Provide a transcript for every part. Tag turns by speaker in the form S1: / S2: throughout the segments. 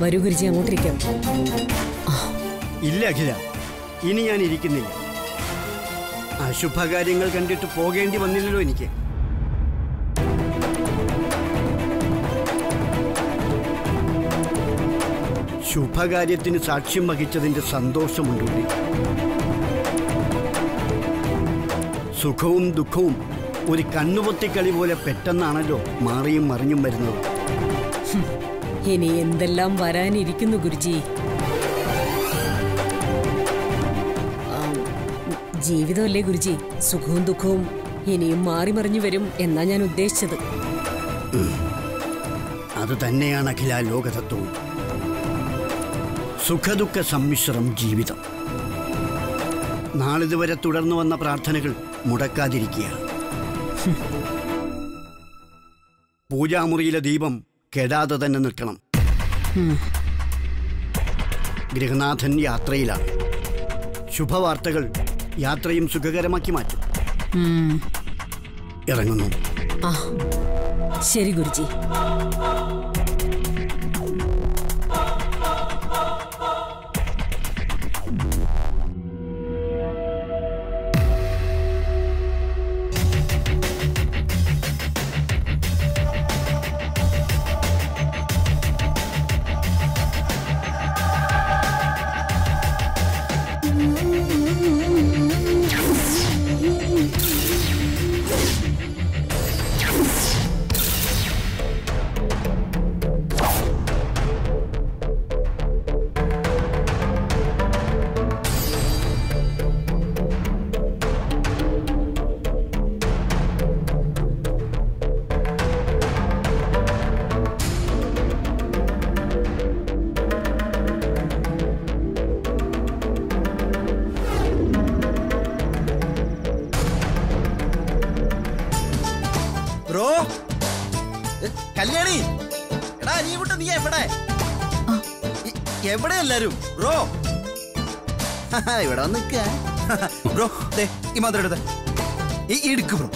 S1: വരൂ ഗുരുജി അങ്ങോട്ടിരിക്കാം
S2: ഇല്ല അഖില ഇനി ഞാൻ ഇരിക്കുന്നില്ല അശുഭകാര്യങ്ങൾ കണ്ടിട്ട് പോകേണ്ടി വന്നില്ലല്ലോ എനിക്ക് ശുഭകാര്യത്തിന് സാക്ഷ്യം വഹിച്ചതിന്റെ സന്തോഷമുണ്ടുള്ളി സുഖവും ദുഃഖവും ഒരു കണ്ണുപൊത്തിക്കളി പോലെ പെട്ടെന്നാണല്ലോ മാറിയും മറിഞ്ഞും വരുന്നത്
S1: ഇനി എന്തെല്ലാം വരാനിരിക്കുന്നു ഗുരുജി ആം, ജീവിതമല്ലേ ഗുരുജി സുഖവും ദുഃഖവും ഇനിയും മാറി മറിഞ്ഞു വരും എന്നാ ഞാൻ ഉദ്ദേശിച്ചത്
S2: അത് തന്നെയാണ് അഖില ലോകതത്വവും സുഖദുഃഖ സമ്മിശ്രം ജീവിതം നാളിതുവരെ തുടർന്നു വന്ന പ്രാർത്ഥനകൾ മുടക്കാതിരിക്കുക പൂജാമുറിയിലെ ദീപം കെടാതെ തന്നെ നിൽക്കണം ഗൃഹനാഥൻ യാത്രയിലാണ് ശുഭവാർത്തകൾ യാത്രയും സുഖകരമാക്കി മാറ്റും
S1: ഉം.
S2: ഇറങ്ങുന്നു
S1: ആ ശരി ഗുരുജി
S3: ബ്രോ എ, കല്യാണി എടാ നീ വിട്ട് നീ എവിടെ ഇ- എവിടെ എല്ലാരും ബ്രോ ഇവിടെ വന്ന് നിക്ക ബ്രോ ദേ ഈ മാത്രം എടുത്ത ഈ ഇടുക്ക് ബ്രോ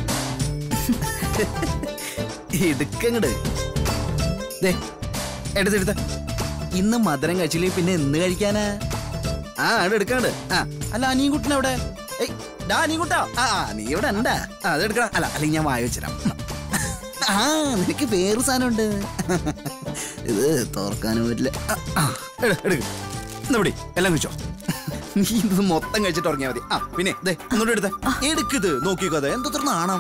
S3: ഇടുക്കങ്ങട് ദേ എടുത്തെടുത്ത ഇന്ന് മധുരം കഴിച്ചില്ലേ പിന്നെ എന്ന് കഴിക്കാനാ ആ അവിടെ എടുക്കാണ്ട് ആ അല്ല അനിയൻകുട്ടൻ എവിടെ ഏയ് ഡാ അനിയൻകുട്ടാ ആ ആ, നീ ഇവിടെ ഉണ്ടാ ആ അത് എടുക്കണം അല്ല അല്ലെങ്കിൽ ഞാൻ വായ വെച്ചിരാം ആ നിനക്ക് വേറെ സാധനമുണ്ട് ഇത് തോർക്കാനും പറ്റില്ല ആ, ആ, എടു, എടുക്ക് എന്നാ പിടി എല്ലാം കഴിച്ചോ നീ ഇത് മൊത്തം കഴിച്ചിട്ട് ഉറങ്ങിയാ മതി ആ പിന്നെ ദേ ഒന്നുകൂടെ എടുത്ത എടുക്കത് നോക്കിക്കോ അത് എന്തത്ര നാണം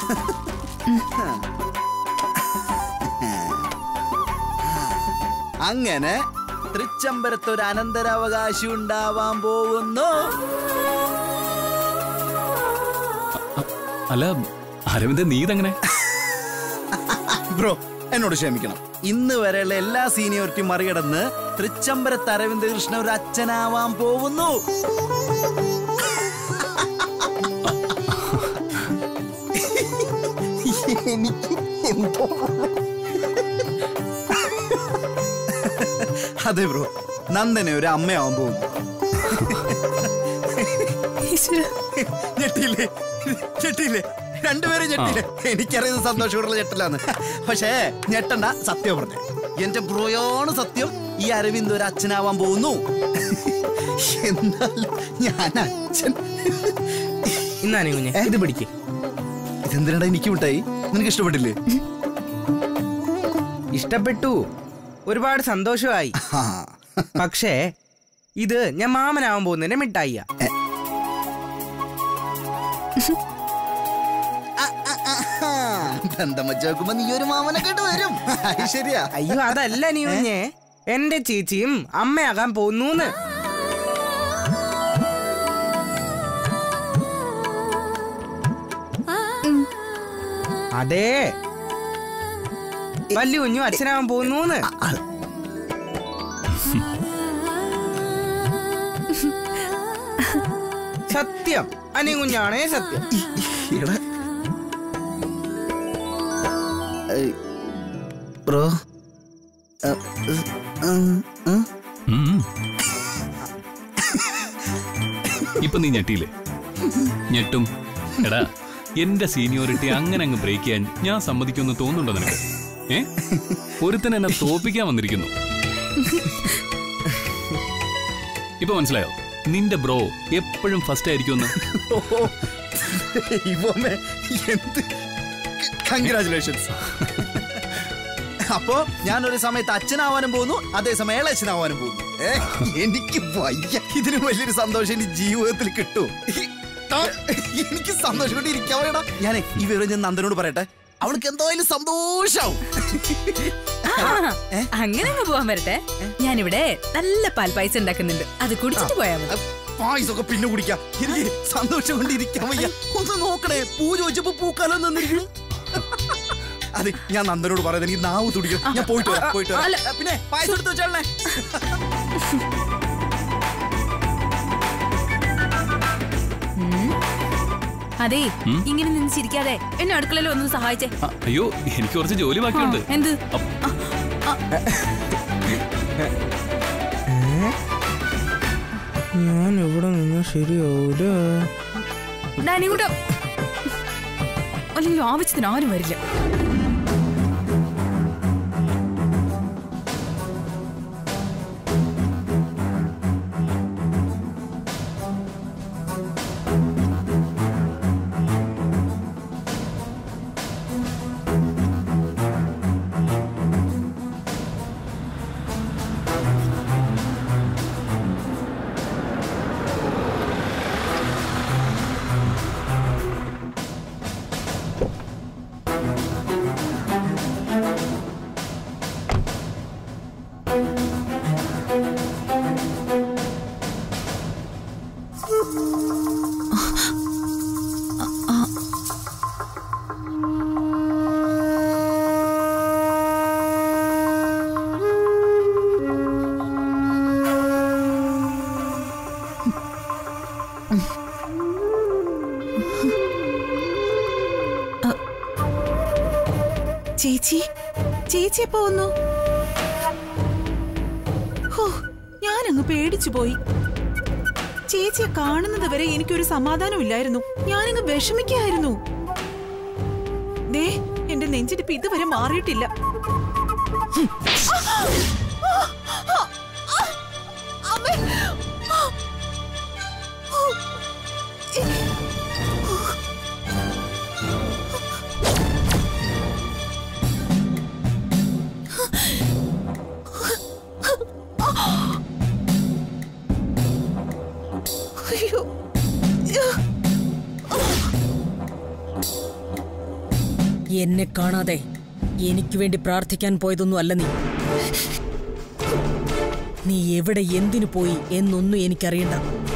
S3: അങ്ങനെ തൃച്ചംബരത്ത് ഒരു അനന്തരാവകാശി ഉണ്ടാവാൻ പോകുന്നു
S4: അല്ല അരവിന്ദ് നീ ഇതെങ്ങനെ
S3: ബ്രോ എന്നോട് ക്ഷമിക്കണം ഇന്ന് വരെയുള്ള എല്ലാ സീനിയോറിറ്റിയും മറികടന്ന് തൃച്ചംബരത്ത് അരവിന്ദ് കൃഷ്ണ ഒരു അച്ഛനാവാൻ പോകുന്നു എനിക്ക് എന്തോ അതെ ബ്രോ നന്ദനെ ഒരു അമ്മയാവാൻ പോകുന്നു ഞെട്ടിയില്ലേ ഞെട്ടിയില്ലേ രണ്ടുപേരും ഞെട്ടിയില്ലേ എനിക്കറിയുന്നത് സന്തോഷമുള്ള ഞെട്ടലാന്ന് പക്ഷേ ഞെട്ടണ്ട സത്യം പറഞ്ഞു എന്റെ ബ്രോയാണ് സത്യം ഈ അരവിന്ദ് ഒരു അച്ഛനാവാൻ പോകുന്നു എന്നാൽ ഞാൻ അച്ഛൻ
S5: ഇന്നാണേ കുഞ്ഞെ ഇത് പിടിക്ക്
S3: ഇതെന്തിനാ എനിക്ക് വിട്ടായി നിനക്ക് ഇഷ്ടപ്പെട്ടില്ലേ
S5: ഇഷ്ടപ്പെട്ടു ഒരുപാട് സന്തോഷമായി
S3: ആ
S5: പക്ഷേ ഇത് ഞാൻ മാമനാവാൻ പോകുന്നതിന്റെ മിഠായിയാ
S3: ബന്ധം വെച്ച് നോക്കുമ്പോ നീ ഒരു മാമനൊക്കെ ആയിട്ട് വരും അത് ശരിയാ
S5: അയ്യോ അതല്ല നീ കുഞ്ഞെ എന്റെ ചേച്ചിയും അമ്മയാകാൻ പോകുന്നൂന്ന് അതെ വല്യ കുഞ്ഞു അച്ഛനാവാൻ പോകുന്നൂന്ന് സത്യം അനി കുഞ്ഞാണേ സത്യം
S3: എടാ. ഏയ്, ബ്രോ അ, ഉ, ഉം, ഉം.
S4: ഉം. ഇപ്പൊ നീ ഞെട്ടിയില്ലേ ഞെട്ടും എടാ എന്റെ സീനിയോറിറ്റി അങ്ങനെ അങ്ങ് ബ്രേക്ക് ചെയ്യാൻ ഞാൻ സമ്മതിക്കുമെന്ന് തോന്നുന്നുണ്ടോ നിനക്ക് ഏ ഒരുത്തൻ എന്നെ തോപ്പിക്കാൻ വന്നിരിക്കുന്നു ഇപ്പൊ മനസ്സിലായോ നിന്റെ ബ്രോ എപ്പോഴും ഫസ്റ്റ് ആയിരിക്കുമെന്ന്
S3: ഓഹോ. ദൈവമേ, എന്ത് കൺഗ്രാചുലേഷൻസ് അപ്പോ ഞാനൊരു സമയത്ത് അച്ഛനാവാനും പോകുന്നു അതേസമയം ഇളയച്ചനാവാനും പോകുന്നു ഏ, എനിക്ക് വയ്യ ഇതിന് വലിയൊരു സന്തോഷം ഇനി ജീവിതത്തിൽ കിട്ടൂ ആ, എനിക്ക് സന്തോഷം കൊണ്ട് ഇരിക്കാൻ പറയടാ ഞാനേ ഈ വിവരം ഞാൻ നന്ദനോട് പറയട്ടെ അവൾക്ക് എന്തായാലും സന്തോഷാവും
S6: അങ്ങനെ അങ്ങ് പോവാൻ വരട്ടെ ഞാനിവിടെ നല്ല പാൽപ്പായസം ഉണ്ടാക്കുന്നുണ്ട് അത് കുടിച്ചിട്ട് പോയാ മതി
S3: പായസമൊക്കെ പിന്നെ കുടിക്കാം എനിക്ക് സന്തോഷം കൊണ്ട് ഇരിക്കാൻ വയ്യ ഒന്ന് നോക്കണേ പൂ ചോദിച്ചപ്പോ പൂക്കാലം തന്നിരിക്കും അതെ ഞാൻ നന്ദനോട് പറയുന്നത് എനിക്ക് നാവ് തുടിക്കും ഞാൻ പോയിട്ട് വരാം പോയിട്ട് വരാം
S6: അല്ല.
S3: ആ, പിന്നെ പായസം എടുത്ത് വെച്ചാളേ
S6: അതെ ഇങ്ങനെ നിന്ന് ചിരിക്കാതെ എന്നെ അടുക്കളയിൽ ഒന്ന് സഹായിച്ചേ
S4: ആ, അയ്യോ എനിക്ക് കുറച്ച് ജോലി ബാക്കിയുണ്ട്
S6: ആ, എന്ത്
S4: അപ്പ്
S5: ഞാൻ ഇവിടെ നിന്ന് ശരിയാവൂല
S6: ഡാനി കൂട്ടോ അല്ലെങ്കിൽ ആവശ്യത്തിന് ആരും വരില്ല
S7: ചേച്ചി ചേച്ചി എപ്പോ വന്നു ഹോ, ഞാനങ്ങ് പേടിച്ചു പോയി ചേച്ചിയെ കാണുന്നത് വരെ എനിക്കൊരു സമാധാനമില്ലായിരുന്നു ഞാനങ്ങ് വിഷമിക്കായിരുന്നു ദേ എന്റെ നെഞ്ചിടിപ്പ് ഇതുവരെ മാറിയിട്ടില്ല ഹും. ആ, ആ, ആ, അമ്മേ. ആ, ഓ, ഏ, അയ്യോ
S1: എന്നെ കാണാതെ എനിക്ക് വേണ്ടി പ്രാർത്ഥിക്കാൻ പോയതൊന്നും അല്ല നീ നീ എവിടെ എന്തിനു പോയി എന്നൊന്നും എനിക്കറിയണ്ട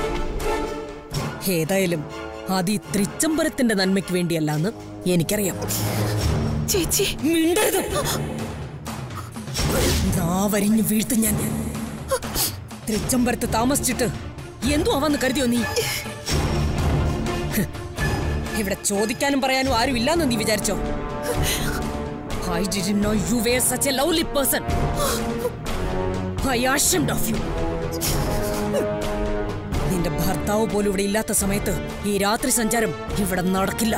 S1: ഏതായാലും അത് ഈ തൃച്ചംബരത്തിന്റെ നന്മയ്ക്ക് വേണ്ടിയല്ലാന്ന് എനിക്കറിയാം
S7: ചേച്ചി
S1: മിണ്ടരുത് നാവരിഞ്ഞു വീഴ്ത്തും ഞാൻ തൃച്ചംബരത്ത് താമസിച്ചിട്ട് എന്തോ ആവാന്ന് കരുതിയോ നീ ഹ്, ഇവിടെ ചോദിക്കാനും പറയാനും ആരും ഇല്ലാന്ന് നീ വിചാരിച്ചോ I didn't know you were such a lovely person. I ashamed of you. നിന്റെ ഭർത്താവ് പോലും ഇവിടെ ഇല്ലാത്ത സമയത്ത് ഈ രാത്രി സഞ്ചാരം ഇവിടെ നടക്കില്ല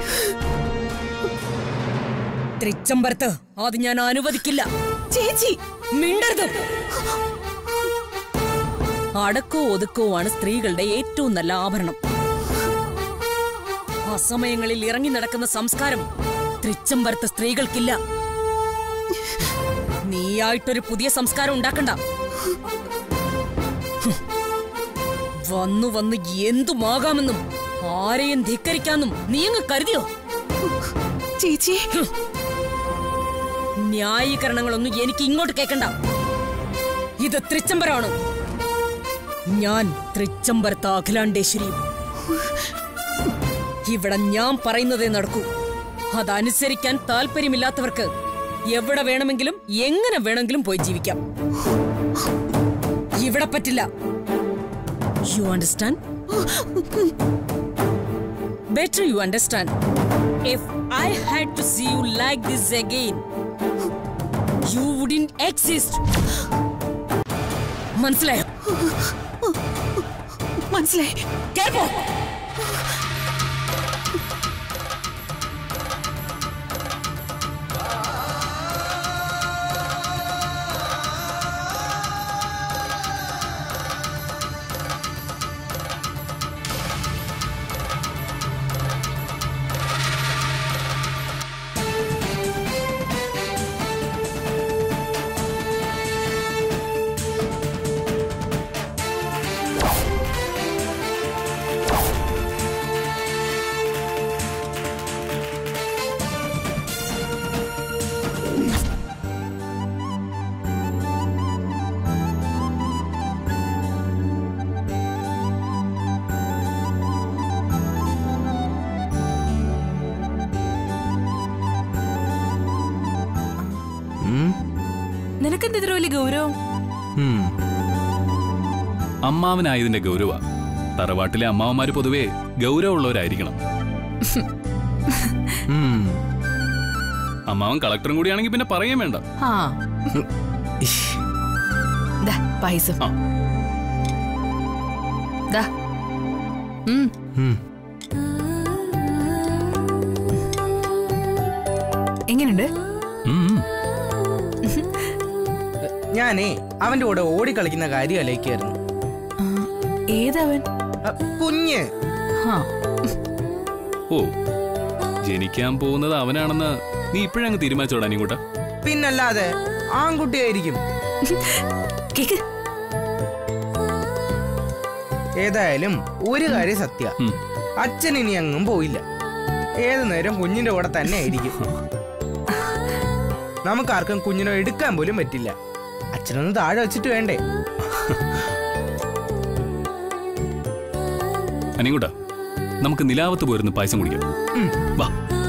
S1: തൃച്ചംബരത്ത് അത് ഞാൻ അനുവദിക്കില്ല
S7: ചേച്ചി
S1: മിണ്ടരുത് അടക്കോ ഒതുക്കോ ആണ് സ്ത്രീകളുടെ ഏറ്റവും നല്ല ആഭരണം അസമയങ്ങളിൽ ഇറങ്ങി നടക്കുന്ന സംസ്കാരം തൃച്ചംബരത്തെ സ്ത്രീകൾക്കില്ല നീയായിട്ടൊരു പുതിയ സംസ്കാരം ഉണ്ടാക്കണ്ട ഹും. വന്നു വന്ന് എന്തുമാകാമെന്നും ആരെയും ധിക്കരിക്കാന്നും നീ അങ്ങ് കരുതിയോ
S7: ചേച്ചി
S1: ന്യായീകരണങ്ങളൊന്നും എനിക്ക് ഇങ്ങോട്ട് കേൾക്കണ്ട ഇത് തൃച്ചംബരമാണ് ഞാൻ തൃച്ചംബരത്ത് അഖിലാണ്ടേശ്വരിയും ഇവിടെ ഞാൻ പറയുന്നതേ നടക്കൂ അതനുസരിക്കാൻ താല്പര്യമില്ലാത്തവർക്ക് എവിടെ വേണമെങ്കിലും എങ്ങനെ വേണമെങ്കിലും പോയി ജീവിക്കാം ഇവിടെ പറ്റില്ല you understand better you understand if I had to see you like this again you wouldn't exist മനസ്സിലായോ
S7: മനസ്സിലായി
S1: കേൾപ്പോ
S6: നിനക്കെന്ത് ഇത്ര വലിയ ഗൗരവം
S5: ഉം.
S4: അമ്മാവനായതിന്റെ ഗൗരവ തറവാട്ടിലെ അമ്മാവന്മാര് പൊതുവെ ഗൗരവമുള്ളവരായിരിക്കണം
S5: ഉം.
S4: അമ്മാവൻ കളക്ടറും കൂടിയാണെങ്കിൽ പിന്നെ പറയാൻ വേണ്ട
S6: ആ
S5: ഇഷ്.
S6: ദാ പായസം
S4: ആ.
S6: ദാ ഉം.
S5: ഉം.
S6: എങ്ങനുണ്ട്
S4: ഉം, ഉം.
S5: ഞാനേ അവന്റെ കൂടെ ഓടിക്കളിക്കുന്ന കാര്യം ആലോചിക്കായിരുന്നു
S6: ആ, ഏതവൻ
S5: അ, കുഞ്ഞ്
S6: ആ
S4: ഓ ജനിക്കാൻ പോകുന്നത് അവനാണെന്ന് നീ ഇപ്പോഴങ്ങ് തീരുമാനിച്ചോടാ നീങ്ങോട്ട
S5: പിന്നല്ലാതെ ആൺകുട്ടിയായിരിക്കും
S6: കേക്ക്
S5: ഏതായാലും ഒരു കാര്യം സത്യ
S4: ഉം.
S5: അച്ഛൻ ഇനി അങ്ങും പോയില്ല ഏതു നേരം കുഞ്ഞിന്റെ കൂടെ തന്നെ ആയിരിക്കും നമുക്കാർക്കും കുഞ്ഞിനെ എടുക്കാൻ പോലും പറ്റില്ല അച്ഛനൊന്ന് താഴെ വെച്ചിട്ട് വേണ്ടേ
S4: അനിങ്ങോട്ടാ നമുക്ക് നിലാവത്ത് പോയിരുന്ന് പായസം കുടിക്കാം
S5: ഉം.
S4: വാ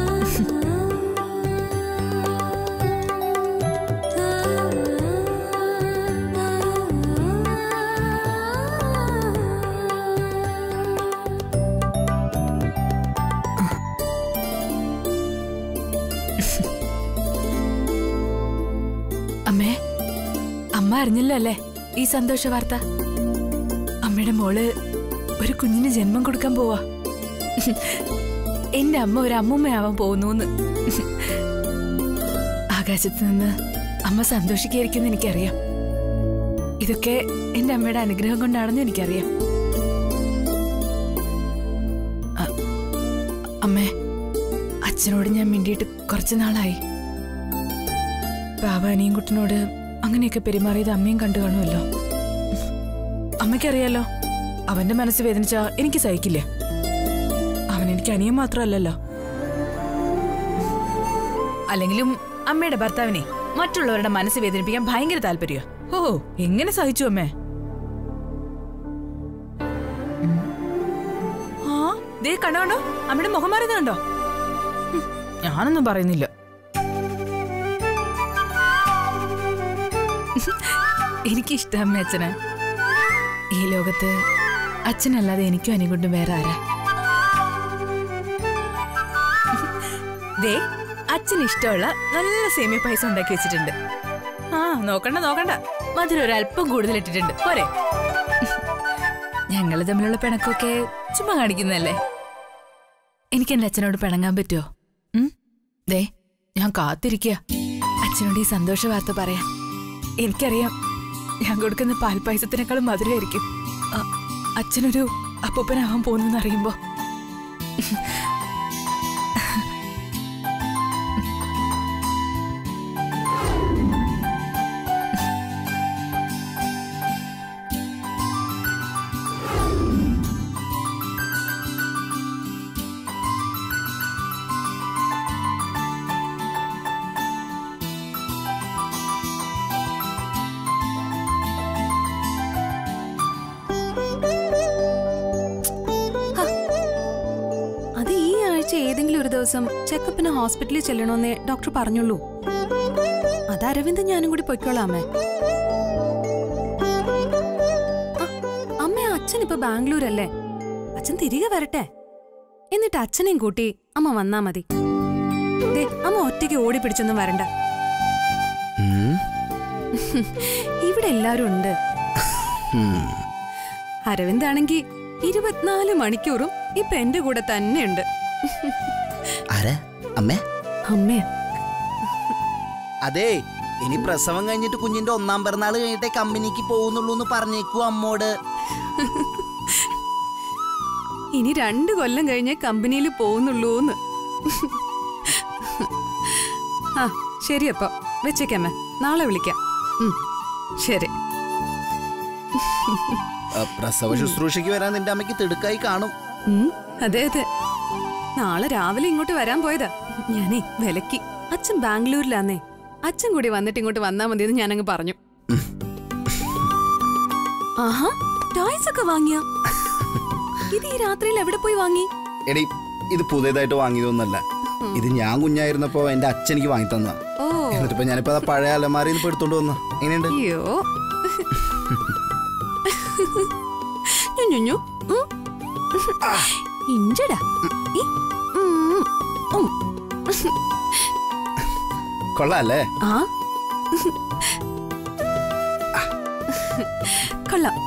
S6: അമ്മേ അമ്മ അറിഞ്ഞല്ലോ അല്ലേ ഈ സന്തോഷ വാർത്ത അമ്മയുടെ മോള് ഒരു കുഞ്ഞിന് ജന്മം കൊടുക്കാൻ പോവാ എന്റെ അമ്മ ഒരു അമ്മൂമ്മയാവാൻ പോകുന്നു ആകാശത്ത് നിന്ന് അമ്മ സന്തോഷിക്കായിരിക്കും എനിക്കറിയാം ഇതൊക്കെ എന്റെ അമ്മയുടെ അനുഗ്രഹം കൊണ്ടാണെന്ന് എനിക്കറിയാം അ- അമ്മേ അച്ഛനോട് ഞാൻ മിണ്ടിയിട്ട് കുറച്ചു നാളായി ബാബാനിയും കുട്ടനോട് അങ്ങനെയൊക്കെ പെരുമാറിയത് അമ്മയും കണ്ടു കാണുമല്ലോ അമ്മയ്ക്കറിയാലോ അവന്റെ മനസ്സ് വേദനിച്ചാ എനിക്ക് സഹിക്കില്ല അവൻ എനിക്ക് അനിയൻ മാത്രമല്ലല്ലോ അല്ലെങ്കിലും അമ്മയുടെ ഭർത്താവിനെ മറ്റുള്ളവരുടെ മനസ്സ് വേദനിപ്പിക്കാൻ ഭയങ്കര താല്പര്യ ഓ എങ്ങനെ സഹിച്ചു അമ്മേ ആ ദേ കണ്ടോ കണ്ടോ അമ്മയുടെ മുഖം മാറിയത് കണ്ടോ ഉം, ഞാനൊന്നും പറയുന്നില്ല എനിക്കിഷ്ടം അമ്മ അച്ഛന് ഈ ലോകത്ത് അച്ഛനല്ലാതെ എനിക്കും അനികൊണ്ടും വേറെ ആരാ ദേ അച്ഛന് ഇഷ്ടമുള്ള നല്ല സേമിയ പായസം ഉണ്ടാക്കി വെച്ചിട്ടുണ്ട് ആ നോക്കണ്ട നോക്കണ്ട മധുരം ഒരല്പം കൂടുതൽ ഇട്ടിട്ടുണ്ട് പോരെ ഞങ്ങൾ തമ്മിലുള്ള പിണക്കമൊക്കെ ചുമ്മാ കാണിക്കുന്നതല്ലേ എനിക്ക് എന്റെ അച്ഛനോട് പിണങ്ങാൻ പറ്റുമോ ഉം? ദേ ഞാൻ കാത്തിരിക്കുക അച്ഛനോട് ഈ സന്തോഷ വാർത്ത പറയാൻ എനിക്കറിയാം ഞാൻ കൊടുക്കുന്ന പാൽപ്പായസത്തിനേക്കാളും മധുരമായിരിക്കും അ- അച്ഛനൊരു അപ്പൂപ്പനാവാൻ പോകുന്നെന്ന് അറിയുമ്പോ
S8: അത് ഈ ആഴ്ച ഏതെങ്കിലും ഒരു ദിവസം ചെക്കപ്പിന് ഹോസ്പിറ്റലിൽ ചെല്ലണമെന്നേ ഡോക്ടർ പറഞ്ഞുള്ളൂ അത് അരവിന്ദ് ഞാനും കൂടി പൊയ്ക്കോളാമേ അമ്മ അച്ഛൻ ഇപ്പൊ ബാംഗ്ലൂരല്ലേ അച്ഛൻ തിരികെ വരട്ടെ എന്നിട്ട് അച്ഛനെയും കൂട്ടി അമ്മ വന്നാ മതി ദേ, അമ്മ ഒറ്റയ്ക്ക് ഓടി പിടിച്ചൊന്നും വരണ്ട
S3: ഉം.
S8: ഇവിടെ എല്ലാരും ഉണ്ട്
S3: ഉം.
S8: അരവിന്ദ് ആണെങ്കി ഇരുപത്തിനാല് മണിക്കൂറും ഇപ്പൊ എന്റെ കൂടെ തന്നെയുണ്ട്
S3: ആരാ അമ്മേ
S8: അമ്മേ
S3: അതെ ഇനി പ്രസവം കഴിഞ്ഞിട്ട് കുഞ്ഞിന്റെ ഒന്നാം പിറന്നാൾ കഴിഞ്ഞിട്ടേ കമ്പനിക്ക് പോകുന്നുള്ളൂ എന്ന് പറഞ്ഞേക്കൂ അമ്മോട്
S8: ഇനി രണ്ടു കൊല്ലം കഴിഞ്ഞേ കമ്പനിയിൽ പോകുന്നുള്ളൂന്ന് ആ ശരി അപ്പൊ വെച്ചേക്കമ്മേ നാളെ വിളിക്കാം ഉം, ശരി
S3: ആ, പ്രസവ ശുശ്രൂഷയ്ക്ക് വരാൻ നിന്റെ അമ്മയ്ക്ക് തിടുക്കായി കാണും
S8: ഉം, അതെ അതെ നാളെ രാവിലെ ഇങ്ങോട്ട് വരാൻ പോയതാ ഞാനേ വിലക്കി അച്ഛൻ ബാംഗ്ലൂരിലാന്നേ അച്ഛൻ കൂടി വന്നിട്ട് ഇങ്ങോട്ട് വന്നാ മതിയെന്ന് ഞാനങ്ങ് പറഞ്ഞു ആഹാ ടോയ്സ് ഒക്കെ വാങ്ങിയ ഇത് ഈ രാത്രിയിൽ എവിടെ പോയി വാങ്ങി
S3: എടി ഇത് പുതിയതായിട്ട് വാങ്ങിയതൊന്നല്ല ഇത് ഞാൻ കുഞ്ഞായിരുന്നപ്പോ എന്റെ അച്ഛൻ എനിക്ക് വാങ്ങി തന്ന
S8: ഓ
S3: എന്നിട്ടിപ്പോ ഞാനിപ്പോ ആ പഴയ അലമാരിന്ന് ഇപ്പൊ എടുത്തോണ്ട് വന്നു എങ്ങനെയുണ്ട്
S8: അയ്യോ ഞുഞ്ഞു ഇഞ്ചടാ ഈ, ഉം, ഉം.
S3: കൊള്ളാല്ലേ
S8: ആ കൊള്ളാം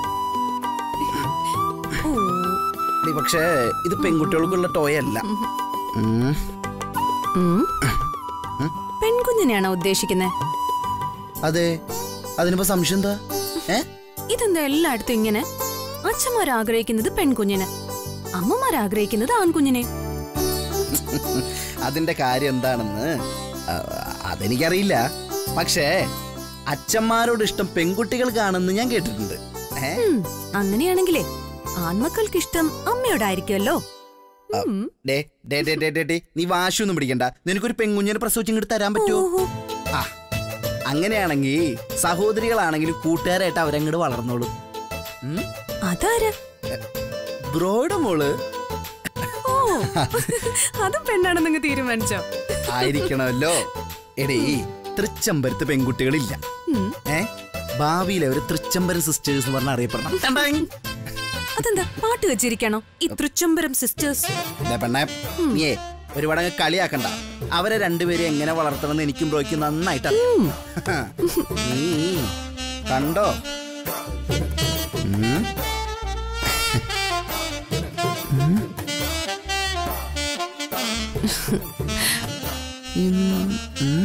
S8: ഓ
S3: എടി, പക്ഷേ ഇത് പെൺകുട്ടികൾക്കുള്ള ടോയ് അല്ല ഉം.
S8: ഉം. പെൺകുഞ്ഞിനെയാണോ ഉദ്ദേശിക്കുന്നത്
S3: അതെ അതിനിപ്പോ സംശയം എന്താ ഏ
S8: ഇതെന്താ എല്ലായിടത്തും ഇങ്ങനെ അച്ഛന്മാർ ആഗ്രഹിക്കുന്നത് പെൺകുഞ്ഞിനെ അമ്മമാർ ആഗ്രഹിക്കുന്നത് ആൺകുഞ്ഞിനെ
S3: അതിന്റെ കാര്യം എന്താണെന്ന് ആ, അതെനിക്കറിയില്ല പക്ഷേ അച്ഛന്മാരോട് ഇഷ്ടം പെൺകുട്ടികൾക്കാണെന്ന് ഞാൻ കേട്ടിട്ടുണ്ട് ഏ
S8: ഉം, അങ്ങനെയാണെങ്കിലേ ആൺമക്കൾക്ക് ഇഷ്ടം അമ്മയോടായിരിക്കുമല്ലോ ഉം.
S3: ഡേ ഡേ ഡേ ഡേ ഡേ ഡേ നീ വാശിയൊന്നും പിടിക്കണ്ട നിനക്കൊരു പെൺകുഞ്ഞിനെ പ്രസവിച്ച് ഇങ്ങോട്ട് തരാൻ പറ്റുമോ
S8: ഓഹോ.
S3: ആ അങ്ങനെയാണെങ്കിൽ സഹോദരികളാണെങ്കിലും കൂട്ടുകാരായിട്ട് അവരങ്ങോട്ട് വളർന്നോളും ഉം?
S8: അതാരാ
S3: ബ്രോയുടെ മോള്
S8: ഓ അതും പെണ്ണാണെന്നങ്ങ് തീരുമാനിച്ചോ
S3: ആയിരിക്കണമല്ലോ എടേ തൃച്ചമ്പരത്ത് പെൺകുട്ടികളില്ല
S8: ഉം.
S3: ഏ ഭാവിയിൽ അവര് തൃച്ചമ്പരം സിസ്റ്റേഴ്സ് എന്ന് പറഞ്ഞ അറിയപ്പെടണം ടണ്ടാങ്.
S8: അതെന്താ പാട്ട് വെച്ചിരിക്കണോ ഈ തൃച്ചംബരം സിസ്റ്റേഴ്സ്
S3: ദേ പെണ്ണെ നീയേ ഒരുപാട് അങ്ങ് കളിയാക്കണ്ട അവരെ രണ്ടുപേരും എങ്ങനെ വളർത്തണമെന്ന് എനിക്കും ബ്രോയ്ക്ക് നന്നായിട്ട് അറിയാം. നീ കണ്ടോ ഉം. ഉം. ഉം.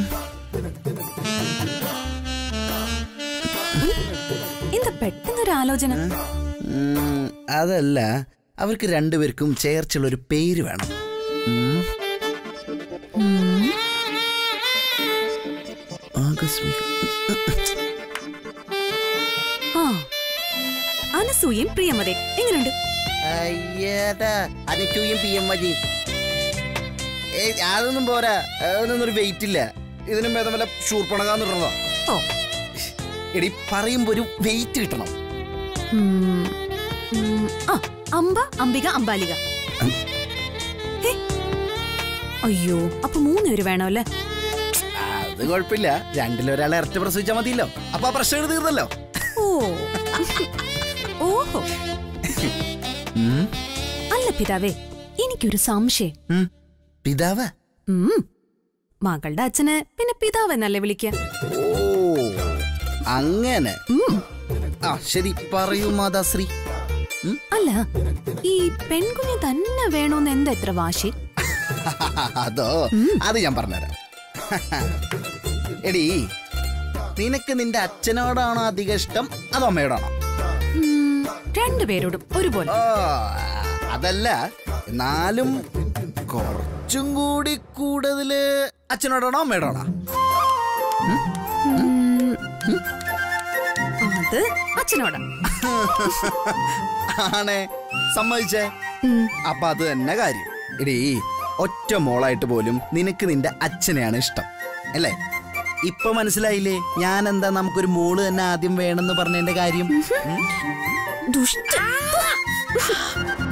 S8: എന്താ പെട്ടെന്നൊരു ആലോചന
S3: ഉം, അതല്ല അവർക്ക് രണ്ടുപേർക്കും ചേർച്ചുള്ള ഒരു പേര് വേണം ഉം. ആകസ്മിക
S8: ആ അനസൂയയും പ്രിയമതേ എങ്ങനെയുണ്ട്
S3: അയ്യേട്ടാ അനറ്റൂയും പി എം മജി ഏയ് അതൊന്നും പോരാ അതിനൊന്നും ഒരു വെയിറ്റ് ഇല്ല ഇതിനും ഭേദം വല്ല ഷൂർപ്പണകാന്ന് ഇടണോ
S8: ഓ
S3: എടി പറയുമ്പോ ഒരു വെയിറ്റ് കിട്ടണം
S8: ഉം. ഉം. ആ അംബ അംബിക അംബാലിക ഹേ. അയ്യോ അപ്പൊ മൂന്ന് പേര് വേണോ അല്ലേ
S3: അത് കുഴപ്പമില്ല രണ്ടിലൊരാളെ ഇറച്ചി പ്രസവിച്ചാൽ മതിയല്ലോ അപ്പൊ ആ പ്രശ്നം തീർന്നല്ലോ
S8: ഓ ഓഹോ
S3: ഉം.
S8: അല്ല പിതാവേ എനിക്കൊരു സംശയം
S3: ഉം. പിതാവ്
S8: ഉം. മകളുടെ അച്ഛനെ പിന്നെ പിതാവ് എന്നല്ലേ വിളിക്ക
S3: ഓ അങ്ങനെ ആ ശരി പറയൂ മാതാശ്രീ ഉം?
S8: അല്ല ഈ പെൺകുഞ്ഞ് തന്നെ വേണോന്ന് എന്താ എത്ര വാശി
S3: അതോ അത് ഞാൻ പറഞ്ഞുതരാം എടി നിനക്ക് നിന്റെ അച്ഛനോടാണോ അധികം ഇഷ്ടം അതോ അമ്മയോടാണോ
S8: ഉം, രണ്ടുപേരോടും ഒരുപോലെ
S3: ഓ അതല്ല എന്നാലും കുറച്ചും കൂടി കൂടുതല് അച്ഛനോടാണോ അമ്മയോടാണോ
S8: ഉം, അത് അച്ഛനോടാ
S3: ആണേ സമ്മതിച്ചേ
S8: ഉം,
S3: അപ്പൊ അത് തന്നെ കാര്യം എടീ ഒറ്റ മോളായിട്ട് പോലും നിനക്ക് നിന്റെ അച്ഛനെയാണ് ഇഷ്ടം അല്ലേ ഇപ്പൊ മനസ്സിലായില്ലേ ഞാൻ എന്താ നമുക്കൊരു മോള് തന്നെ ആദ്യം വേണമെന്ന് പറഞ്ഞതിന്റെ കാര്യം ഉം?
S8: ദുഷ്ട